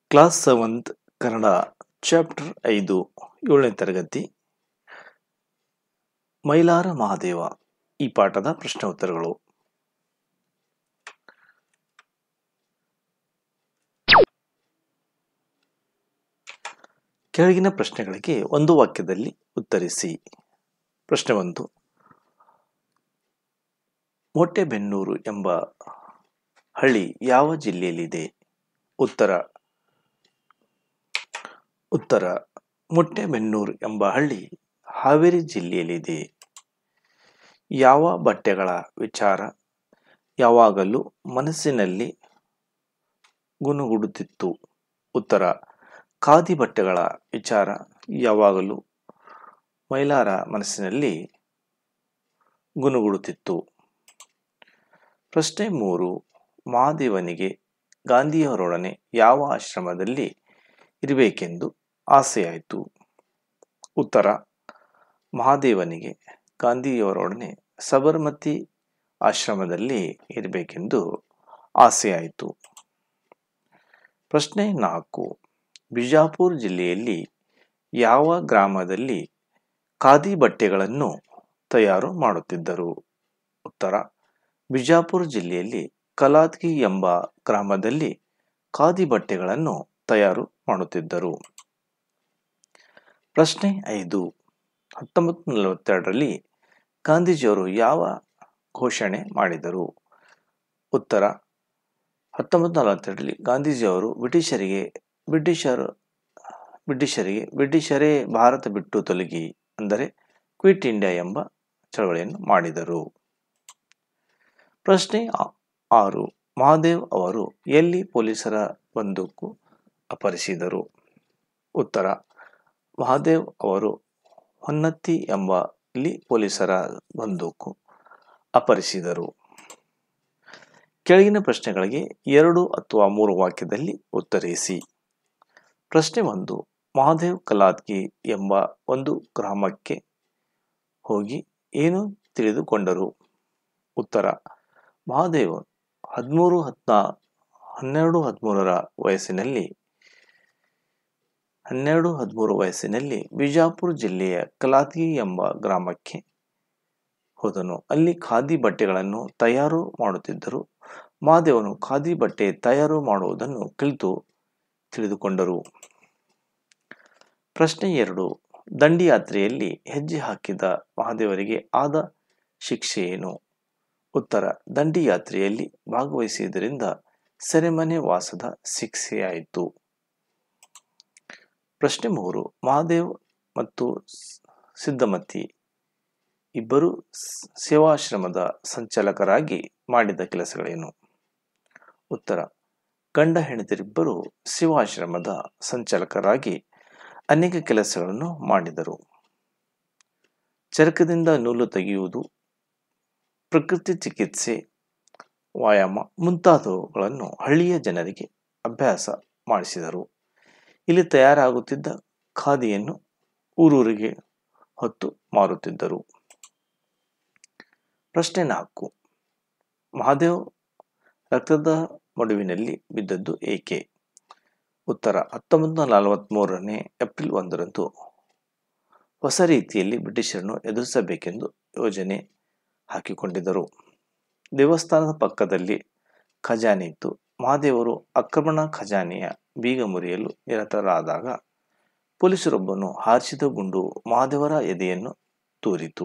Class seventh Kannada chapter ಐದು ಏಳನೇ ತರಗತಿ ಮೈಲಾರ ಮಹಾದೇವ ಈ ಪಾಠದ ಪ್ರಶ್ನೆ ಉತ್ತರಗಳು ಕೆಳಗಿನ ಪ್ರಶ್ನೆಗಳಿಗೆ ಒಂದು ವಾಕ್ಯದಲ್ಲಿ ಉತ್ತರಿಸಿ ಪ್ರಶ್ನೆ ಒಂದು ಮೊಟ್ಟೆಬೆನ್ನೂರು ಎಂಬ ಹಳ್ಳಿ ಯಾವ ಜಿಲ್ಲೆಯಲ್ಲಿದೆ ಉತ್ತರ ಉತ್ತರ ಮೊಟ್ಟೆಬೆನ್ನೂರು ಎಂಬ ಹಳ್ಳಿ ಹಾವೇರಿ ಜಿಲ್ಲೆಯಲ್ಲಿದೆ ಯಾವ ಬಟ್ಟೆಗಳ ವಿಚಾರ ಯಾವಾಗಲೂ ಮನಸ್ಸಿನಲ್ಲಿ ಗುನುಗುಡುತ್ತಿತ್ತು ಉತ್ತರ ಖಾದಿ ಬಟ್ಟೆಗಳ ವಿಚಾರ ಯಾವಾಗಲೂ ಮೈಲಾರ ಮನಸ್ಸಿನಲ್ಲಿ ಗುನುಗುಡುತ್ತಿತ್ತು ಪ್ರಶ್ನೆ ಮೂರು ಮಹಾದೇವನಿಗೆ ಗಾಂಧಿಯವರೊಡನೆ ಯಾವ ಆಶ್ರಮದಲ್ಲಿ ಇರಬೇಕೆಂದು ಆಸೆಯಾಯಿತು ಉತ್ತರ ಮಹಾದೇವನಿಗೆ ಗಾಂಧಿಯವರೊಡನೆ ಸಬರ್ಮತಿ ಆಶ್ರಮದಲ್ಲಿ ಇರಬೇಕೆಂದು ಆಸೆಯಾಯಿತು ಪ್ರಶ್ನೆ ನಾಲ್ಕು ಬಿಜಾಪುರ ಜಿಲ್ಲೆಯಲ್ಲಿ ಯಾವ ಗ್ರಾಮದಲ್ಲಿ ಖಾದಿ ಬಟ್ಟೆಗಳನ್ನು ತಯಾರು ಮಾಡುತ್ತಿದ್ದರು ಉತ್ತರ ಬಿಜಾಪುರ ಜಿಲ್ಲೆಯಲ್ಲಿ ಕಲಾದ್ಗಿ ಎಂಬ ಗ್ರಾಮದಲ್ಲಿ ಖಾದಿ ಬಟ್ಟೆಗಳನ್ನು ತಯಾರು ಮಾಡುತ್ತಿದ್ದರು ಪ್ರಶ್ನೆ ಐದು ಹತ್ತೊಂಬತ್ತು ನಲವತ್ತೆರಡರಲ್ಲಿ ಗಾಂಧೀಜಿಯವರು ಯಾವ ಘೋಷಣೆ ಮಾಡಿದರು ಉತ್ತರ ಹತ್ತೊಂಬತ್ತು ನಲವತ್ತೆರಡರಲ್ಲಿ ಗಾಂಧೀಜಿಯವರು ಬ್ರಿಟಿಷರಿಗೆ ಬ್ರಿಟಿಷರು ಬ್ರಿಟಿಷರಿಗೆ ಬ್ರಿಟಿಷರೇ ಭಾರತ ಬಿಟ್ಟು ತೊಲಗಿ ಅಂದರೆ ಕ್ವಿಟ್ ಇಂಡಿಯಾ ಎಂಬ ಚಳವಳಿಯನ್ನು ಮಾಡಿದರು ಪ್ರಶ್ನೆ ಆರು ಮಹಾದೇವ್ ಅವರು ಎಲ್ಲಿ ಪೊಲೀಸರ ಬಂದೂಕು ಅಪಹರಿಸಿದರು ಉತ್ತರ ಮಹಾದೇವ್ ಅವರು ಹೊನ್ನತ್ತಿ ಎಂಬಲ್ಲಿ ಪೊಲೀಸರ ಬಂದೂಕು ಅಪಹರಿಸಿದರು ಕೆಳಗಿನ ಪ್ರಶ್ನೆಗಳಿಗೆ ಎರಡು ಅಥವಾ ಮೂರು ವಾಕ್ಯದಲ್ಲಿ ಉತ್ತರಿಸಿ ಪ್ರಶ್ನೆ ಒಂದು ಮಹಾದೇವ್ ಕಲಾದ್ಗಿ ಎಂಬ ಒಂದು ಗ್ರಾಮಕ್ಕೆ ಹೋಗಿ ಏನು ತಿಳಿದುಕೊಂಡರು ಉತ್ತರ ಮಹಾದೇವ್ ಹದಿಮೂರು ಹತ್ನ ಹನ್ನೆರಡು ಹದಿಮೂರರ ವಯಸ್ಸಿನಲ್ಲಿ ಹನ್ನೆರಡು ಹದಿಮೂರು ವಯಸ್ಸಿನಲ್ಲಿ ಬಿಜಾಪುರ ಜಿಲ್ಲೆಯ ಕಲಾದ್ಗಿ ಎಂಬ ಗ್ರಾಮಕ್ಕೆ ಹೋದನು ಅಲ್ಲಿ ಖಾದಿ ಬಟ್ಟೆಗಳನ್ನು ತಯಾರು ಮಾಡುತ್ತಿದ್ದರು ಮಹಾದೇವನು ಖಾದಿ ಬಟ್ಟೆ ತಯಾರು ಮಾಡುವುದನ್ನು ಕಲಿತು ತಿಳಿದುಕೊಂಡರು ಪ್ರಶ್ನೆ ಎರಡು ದಂಡಿಯಾತ್ರೆಯಲ್ಲಿ ಹೆಜ್ಜೆ ಹಾಕಿದ ಮಹಾದೇವರಿಗೆ ಆದ ಶಿಕ್ಷೆ ಏನು ಉತ್ತರ ದಂಡಿಯಾತ್ರೆಯಲ್ಲಿ ಭಾಗವಹಿಸಿದ್ದರಿಂದ ಸೆರೆಮನೆ ವಾಸದ ಶಿಕ್ಷೆಯಾಯಿತು ಪ್ರಶ್ನೆ ಮೂರು ಮಹಾದೇವ್ ಮತ್ತು ಸಿದ್ಧಮತಿ ಇಬ್ಬರು ಸೇವಾಶ್ರಮದ ಸಂಚಾಲಕರಾಗಿ ಮಾಡಿದ ಕೆಲಸಗಳೇನು ಉತ್ತರ ಗಂಡ ಹೆಂಡತಿರಿಬ್ಬರು ಶಿವಾಶ್ರಮದ ಸಂಚಾಲಕರಾಗಿ ಅನೇಕ ಕೆಲಸಗಳನ್ನು ಮಾಡಿದರು ಚರಕದಿಂದ ನೂಲು ತೆಗೆಯುವುದು ಪ್ರಕೃತಿ ಚಿಕಿತ್ಸೆ ವ್ಯಾಯಾಮ ಮುಂತಾದವುಗಳನ್ನು ಹಳ್ಳಿಯ ಜನರಿಗೆ ಅಭ್ಯಾಸ ಮಾಡಿಸಿದರು ಇಲ್ಲಿ ತಯಾರಾಗುತ್ತಿದ್ದ ಖಾದಿಯನ್ನು ಊರೂರಿಗೆ ಹೊತ್ತು ಮಾರುತ್ತಿದ್ದರು ಪ್ರಶ್ನೆ ನಾಲ್ಕು ಮಹಾದೇವ್ ರಕ್ತದ ಮಡುವಿನಲ್ಲಿ ಬಿದ್ದದ್ದು ಏಕೆ ಉತ್ತರ ಹತ್ತೊಂಬತ್ತು ನೂರ ನಲವತ್ತ್ಮೂರನೇ ಏಪ್ರಿಲ್ ಒಂದರಂದು ಹೊಸ ರೀತಿಯಲ್ಲಿ ಬ್ರಿಟಿಷರನ್ನು ಎದುರಿಸಬೇಕೆಂದು ಯೋಜನೆ ಹಾಕಿಕೊಂಡಿದ್ದರು ದೇವಸ್ಥಾನದ ಪಕ್ಕದಲ್ಲಿ ಖಜಾನೆ ಇತ್ತು ಮಹಾದೇವರು ಆಕ್ರಮಣ ಖಜಾನೆಯ ಬೀಗ ಮುರಿಯಲು ನಿರತರಾದಾಗ ಪೊಲೀಸರೊಬ್ಬನು ಹಾರಿಸಿದ ಗುಂಡು ಮಹಾದೇವರ ಎದೆಯನ್ನು ತೂರಿತು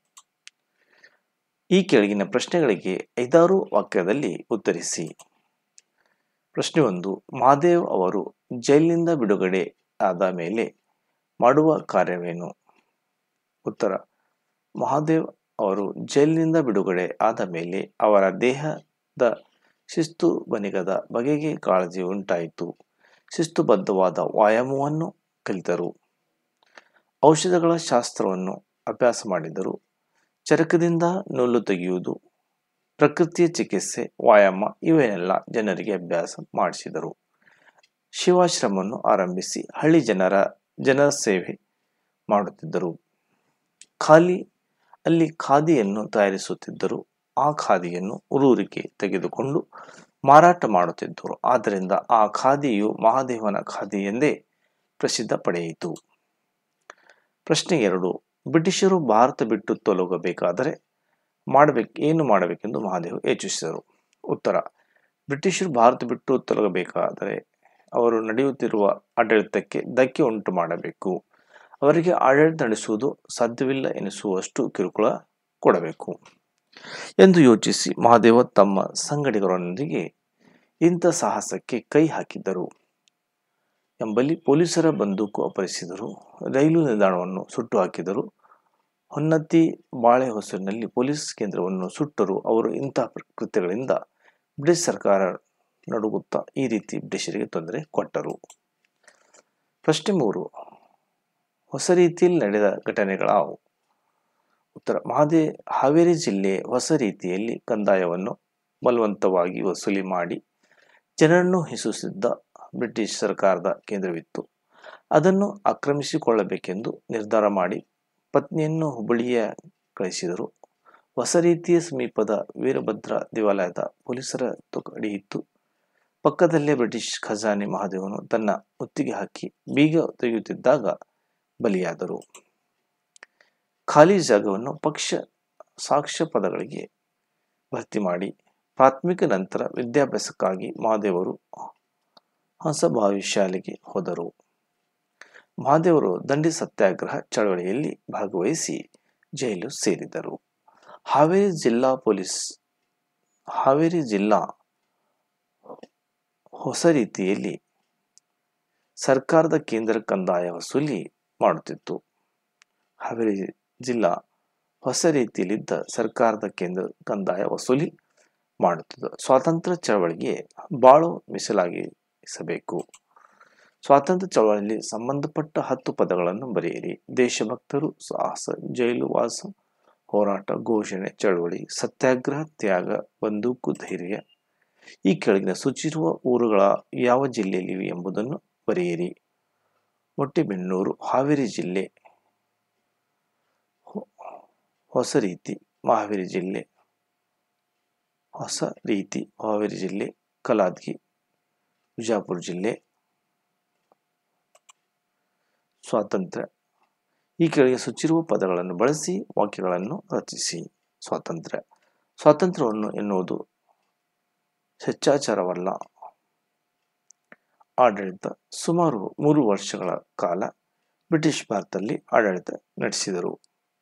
ಈ ಕೆಳಗಿನ ಪ್ರಶ್ನೆಗಳಿಗೆ ಐದಾರು ವಾಕ್ಯದಲ್ಲಿ ಉತ್ತರಿಸಿ ಪ್ರಶ್ನೆ ಒಂದು ಮಹಾದೇವ್ ಅವರು ಜೈಲಿನಿಂದ ಬಿಡುಗಡೆ ಆದ ಮೇಲೆ ಮಾಡುವ ಕಾರ್ಯವೇನು ಉತ್ತರ ಮಹಾದೇವ್ ಅವರು ಜೈಲಿನಿಂದ ಬಿಡುಗಡೆ ಆದ ಮೇಲೆ ಅವರ ದೇಹದ ಶಿಸ್ತು ಬನಿಗದ ಬಗೆಗೆ ಕಾಳಜಿ ಉಂಟಾಯಿತು ಶಿಸ್ತುಬದ್ಧವಾದ ವ್ಯಾಯಾಮವನ್ನು ಕಲಿತರು ಔಷಧಗಳ ಶಾಸ್ತ್ರವನ್ನು ಅಭ್ಯಾಸ ಮಾಡಿದರು ಚರಕದಿಂದ ನೂಲು ತೆಗೆಯುವುದು ಪ್ರಕೃತಿಯ ಚಿಕಿತ್ಸೆ ವ್ಯಾಯಾಮ ಇವನ್ನೆಲ್ಲ ಜನರಿಗೆ ಅಭ್ಯಾಸ ಮಾಡಿಸಿದರು ಶಿವಾಶ್ರಮವನ್ನು ಆರಂಭಿಸಿ ಹಳ್ಳಿ ಜನರ ಜನರ ಸೇವೆ ಮಾಡುತ್ತಿದ್ದರು ಖಾಲಿ ಅಲ್ಲಿ ಖಾದಿಯನ್ನು ತಯಾರಿಸುತ್ತಿದ್ದರು ಆ ಖಾದಿಯನ್ನು ಊರೂರಿಗೆ ತೆಗೆದುಕೊಂಡು ಮಾರಾಟ ಮಾಡುತ್ತಿದ್ದರು ಆದ್ದರಿಂದ ಆ ಖಾದಿಯು ಮಹಾದೇವನ ಖಾದಿ ಎಂದೇ ಪ್ರಸಿದ್ಧ ಪಡೆಯಿತು ಪ್ರಶ್ನೆ ಎರಡು ಬ್ರಿಟಿಷರು ಭಾರತ ಬಿಟ್ಟು ತೊಲಗಬೇಕಾದರೆ ಮಾಡಬೇಕು ಏನು ಮಾಡಬೇಕೆಂದು ಮಹಾದೇವ್ ಯೋಚಿಸಿದರು ಉತ್ತರ ಬ್ರಿಟಿಷರು ಭಾರತ ಬಿಟ್ಟು ತೊಲಗಬೇಕಾದರೆ ಅವರು ನಡೆಯುತ್ತಿರುವ ಆಡಳಿತಕ್ಕೆ ಧಕ್ಕೆ ಉಂಟು ಮಾಡಬೇಕು ಅವರಿಗೆ ಆಡಳಿತ ನಡೆಸುವುದು ಸಾಧ್ಯವಿಲ್ಲ ಎನಿಸುವಷ್ಟು ಕಿರುಕುಳ ಕೊಡಬೇಕು ಎಂದು ಯೋಚಿಸಿ ಮಹಾದೇವ ತಮ್ಮ ಸಂಗಡಿಗರೊಂದಿಗೆ ಇಂಥ ಸಾಹಸಕ್ಕೆ ಕೈ ಹಾಕಿದ್ದರು ಎಂಬಲ್ಲಿ ಪೊಲೀಸರ ಬಂದೂಕು ಅಪಹರಿಸಿದರು ರೈಲು ನಿಲ್ದಾಣವನ್ನು ಸುಟ್ಟು ಹಾಕಿದರು ಹೊನ್ನತಿ ಬಾಳೆ ಹೊಸೂರಿನಲ್ಲಿ ಪೊಲೀಸ್ ಕೇಂದ್ರವನ್ನು ಸುಟ್ಟರು ಅವರು ಇಂತಹ ಕೃತ್ಯಗಳಿಂದ ಬ್ರಿಟಿಷ್ ಸರ್ಕಾರ ನಡುಗುತ್ತಾ ಈ ರೀತಿ ಬ್ರಿಟಿಷರಿಗೆ ತೊಂದರೆ ಕೊಟ್ಟರು ಪ್ರಶ್ನೆ ಮೂರು ಹೊಸ ರೀತಿಯಲ್ಲಿ ನಡೆದ ಘಟನೆಗಳಾವು ಉತ್ತರ ಮಹಾದೇ ಹಾವೇರಿ ಜಿಲ್ಲೆ ಹೊಸ ರೀತಿಯಲ್ಲಿ ಕಂದಾಯವನ್ನು ಬಲವಂತವಾಗಿ ವಸೂಲಿ ಮಾಡಿ ಜನರನ್ನು ಹಿಸುತ್ತಿದ್ದ ಬ್ರಿಟಿಷ್ ಸರ್ಕಾರದ ಕೇಂದ್ರವಿತ್ತು ಅದನ್ನು ಆಕ್ರಮಿಸಿಕೊಳ್ಳಬೇಕೆಂದು ನಿರ್ಧಾರ ಮಾಡಿ ಪತ್ನಿಯನ್ನು ಹುಬ್ಬಳ್ಳಿಯ ಕಳಿಸಿದರು ಹೊಸ ರೀತಿಯ ಸಮೀಪದ ವೀರಭದ್ರ ದೇವಾಲಯದ ಪೊಲೀಸರ ತುಕಡಿ ಇತ್ತು ಪಕ್ಕದಲ್ಲೇ ಬ್ರಿಟಿಷ್ ಖಜಾನೆ ಮಹಾದೇವನು ತನ್ನ ಮುತ್ತಿಗೆ ಹಾಕಿ ಬೀಗ ತೆಗೆಯುತ್ತಿದ್ದಾಗ ಬಲಿಯಾದರು ಖಾಲಿ ಜಾಗವನ್ನು ಪಕ್ಷ ಸಾಕ್ಷ್ಯ ಪದಗಳಿಗೆ ಭರ್ತಿ ಮಾಡಿ ಪ್ರಾಥಮಿಕ ನಂತರ ವಿದ್ಯಾಭ್ಯಾಸಕ್ಕಾಗಿ ಮಹಾದೇವರು ಹಂಸಭಾವಿ ಶಾಲೆಗೆ ಹೋದರು ಮಹಾದೇವರು ದಂಡಿ ಸತ್ಯಾಗ್ರಹ ಚಳವಳಿಯಲ್ಲಿ ಭಾಗವಹಿಸಿ ಜೈಲು ಸೇರಿದರು ಹಾವೇರಿ ಜಿಲ್ಲಾ ಪೊಲೀಸ್ ಹಾವೇರಿ ಜಿಲ್ಲಾ ಹೊಸ ರೀತಿಯಲ್ಲಿ ಸರ್ಕಾರದ ಕೇಂದ್ರ ಕಂದಾಯ ವಸೂಲಿ ಮಾಡುತ್ತಿತ್ತು ಹಾವೇರಿ ಜಿಲ್ಲಾ ಹೊಸ ರೀತಿಯಲ್ಲಿದ್ದ ಸರ್ಕಾರದ ಕೇಂದ್ರ ಕಂದಾಯ ವಸೂಲಿ ಮಾಡುತ್ತಿದ್ದು ಸ್ವಾತಂತ್ರ್ಯ ಚಳವಳಿಗೆ ಬಾಳು ಮೀಸಲಾಗಿಸಬೇಕು ಸ್ವಾತಂತ್ರ್ಯ ಚಳವಳಿಯಲ್ಲಿ ಸಂಬಂಧಪಟ್ಟ ಹತ್ತು ಪದಗಳನ್ನು ಬರೆಯಿರಿ ದೇಶಭಕ್ತರು ಸಾಹಸ ಜೈಲು ವಾಸ ಹೋರಾಟ ಘೋಷಣೆ ಚಳವಳಿ ಸತ್ಯಾಗ್ರಹ ತ್ಯಾಗ ಬಂದೂಕು ಧೈರ್ಯ ಈ ಕೆಳಗಿನ ಸೂಚಿರುವ ಊರುಗಳ ಯಾವ ಜಿಲ್ಲೆಯಲ್ಲಿವೆ ಎಂಬುದನ್ನು ಬರೆಯಿರಿ ಮೊಟ್ಟೆಬೆನ್ನೂರು ಹಾವೇರಿ ಜಿಲ್ಲೆ ಹೊಸ ರೀತಿ ಮಹಾವೇರಿ ಜಿಲ್ಲೆ ಹೊಸ ರೀತಿ ಹಾವೇರಿ ಜಿಲ್ಲೆ ಕಲಾದ್ಗಿ ವಿಜಾಪುರ ಜಿಲ್ಲೆ ಸ್ವಾತಂತ್ರ್ಯ ಈ ಕೆಳಗೆ ಸುಚ್ಚಿರುವ ಪದಗಳನ್ನು ಬಳಸಿ ವಾಕ್ಯಗಳನ್ನು ರಚಿಸಿ ಸ್ವಾತಂತ್ರ್ಯ ಸ್ವಾತಂತ್ರ್ಯವನ್ನು ಎನ್ನುವುದು ಸ್ವೇಚ್ಛಾಚಾರವಲ್ಲ ಆಡಳಿತ ಸುಮಾರು ಮೂರು ವರ್ಷಗಳ ಕಾಲ ಬ್ರಿಟಿಷ್ ಭಾರತದಲ್ಲಿ ಆಡಳಿತ ನಡೆಸಿದರು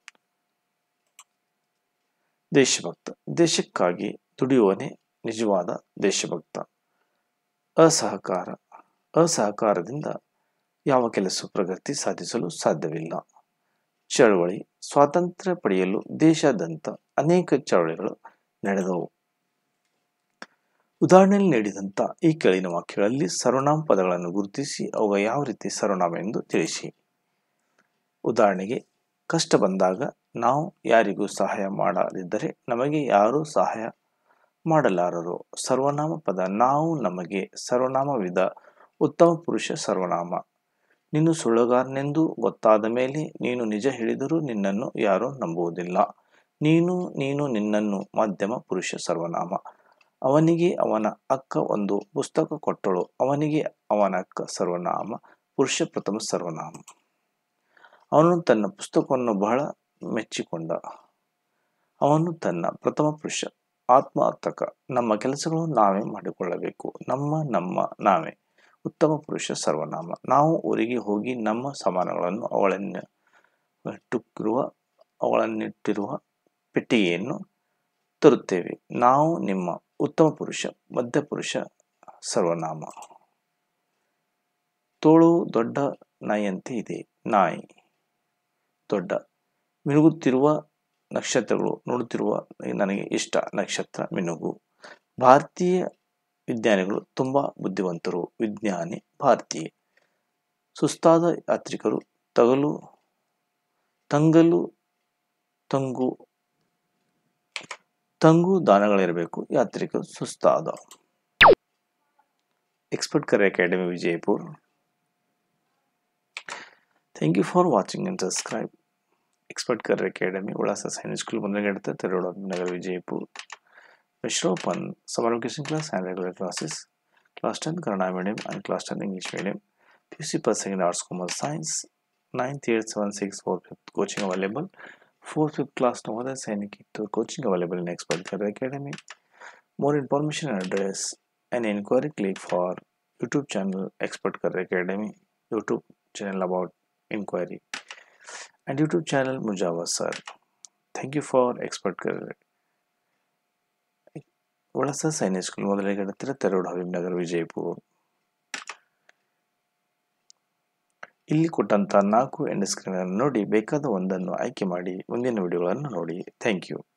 ದೇಶಭಕ್ತ ದೇಶಕ್ಕಾಗಿ ದುಡಿಯುವನೇ ನಿಜವಾದ ದೇಶಭಕ್ತ ಅಸಹಕಾರ ಅಸಹಕಾರದಿಂದ ಯಾವ ಕೆಲಸ ಪ್ರಗತಿ ಸಾಧಿಸಲು ಸಾಧ್ಯವಿಲ್ಲ ಚಳವಳಿ ಸ್ವಾತಂತ್ರ್ಯ ಪಡೆಯಲು ದೇಶಾದ್ಯಂತ ಅನೇಕ ಚಳವಳಿಗಳು ನಡೆದವು ಉದಾಹರಣೆಯಲ್ಲಿ ನೀಡಿದಂಥ ಈ ಕೆಳಗಿನ ವಾಕ್ಯಗಳಲ್ಲಿ ಸರ್ವನಾಮ ಪದಗಳನ್ನು ಗುರುತಿಸಿ ಅವುಗ ಯಾವ ರೀತಿ ಸರ್ವನಾಮ ಎಂದು ತಿಳಿಸಿ ಉದಾಹರಣೆಗೆ ಕಷ್ಟ ಬಂದಾಗ ನಾವು ಯಾರಿಗೂ ಸಹಾಯ ಮಾಡದಿದ್ದರೆ ನಮಗೆ ಯಾರೂ ಸಹಾಯ ಮಾಡಲಾರರು ಸರ್ವನಾಮ ಪದ ನಾವು ನಮಗೆ ಸರ್ವನಾಮವಿದ ಉತ್ತಮ ಪುರುಷ ಸರ್ವನಾಮ ನೀನು ಸುಳ್ಳುಗಾರನೆಂದು ಗೊತ್ತಾದ ಮೇಲೆ ನೀನು ನಿಜ ಹೇಳಿದರೂ ನಿನ್ನನ್ನು ಯಾರೂ ನಂಬುವುದಿಲ್ಲ ನೀನು ನೀನು ನಿನ್ನನ್ನು ಮಧ್ಯಮ ಪುರುಷ ಸರ್ವನಾಮ ಅವನಿಗೆ ಅವನ ಅಕ್ಕ ಒಂದು ಪುಸ್ತಕ ಕೊಟ್ಟಳು ಅವನಿಗೆ ಅವನ ಅಕ್ಕ ಸರ್ವನಾಮ ಪುರುಷ ಪ್ರಥಮ ಸರ್ವನಾಮ ಅವನು ತನ್ನ ಪುಸ್ತಕವನ್ನು ಬಹಳ ಮೆಚ್ಚಿಕೊಂಡ ಅವನು ತನ್ನ ಪ್ರಥಮ ಪುರುಷ ಆತ್ಮ ಅರ್ಥಕ ನಮ್ಮ ಕೆಲಸಗಳನ್ನು ನಾವೇ ಮಾಡಿಕೊಳ್ಳಬೇಕು ನಮ್ಮ ನಮ್ಮ ನಾವೇ ಉತ್ತಮ ಪುರುಷ ಸರ್ವನಾಮ ನಾವು ಊರಿಗೆ ಹೋಗಿ ನಮ್ಮ ಸಮಾನಗಳನ್ನು ಅವಳನ್ನು ಇಟ್ಟುಕಿರುವ ಅವಳನ್ನಿಟ್ಟಿರುವ ಪೆಟ್ಟಿಗೆಯನ್ನು ತರುತ್ತೇವೆ ನಾವು ನಿಮ್ಮ ಉತ್ತಮ ಪುರುಷ ಮಧ್ಯಪುರುಷ ಸರ್ವನಾಮ ತೋಳು ದೊಡ್ಡ ನಾಯಿಯಂತೆ ಇದೆ ನಾಯಿ ದೊಡ್ಡ ಮಿನುಗುತ್ತಿರುವ ನಕ್ಷತ್ರಗಳು ನೋಡುತ್ತಿರುವ ನನಗೆ ಇಷ್ಟ ನಕ್ಷತ್ರ ಮಿನುಗು ಭಾರತೀಯ ವಿಜ್ಞಾನಿಗಳು ತುಂಬ ಬುದ್ಧಿವಂತರು ವಿಜ್ಞಾನಿ ಭಾರತೀಯ ಸುಸ್ತಾದ ಯಾತ್ರಿಕರು ತಗಲು ತಂಗಲು ತಂಗು ತಂಗು ದಾನಗಳಿರಬೇಕು ಯಾತ್ರಿಕರು ಸುಸ್ತಾದ expert career academy Vijayapur thank you for watching and subscribe expert career academy ಉಳಾಸ ಸೈನಿಕ್ ಸ್ಕೂಲ್ ಬಂದಗಡ್ತ ತೆರಳು ನಗರ Vijayapur Vishropan, summer vacation class and regular classes, class 10 Kannada medium and class 10 English medium, PUC per second arts commerce science, 9th 8th 7th 6th 4th 5th coaching available, 4th 5th class Navodaya Sainik coaching available in Expert Career Academy. More information and address and inquiry click for YouTube channel Expert Career Academy, YouTube channel about inquiry and YouTube channel Mujava sir. Thank you for Expert Career. ಒಳಸ Sainik school ಮೊದಲಿಗೆ ಹತ್ತಿರ ತೆರಡು ಹಬೀಬ್ ನಗರ್ ವಿಜಯಪುರ ಇಲ್ಲಿ ಕೊಟ್ಟಂತ ನಾಲ್ಕು end screen ನೋಡಿ ಬೇಕಾದ ಒಂದನ್ನು ಆಯ್ಕೆ ಮಾಡಿ ಮುಂದಿನ ವಿಡಿಯೋಗಳನ್ನು ನೋಡಿ ಥ್ಯಾಂಕ್ ಯು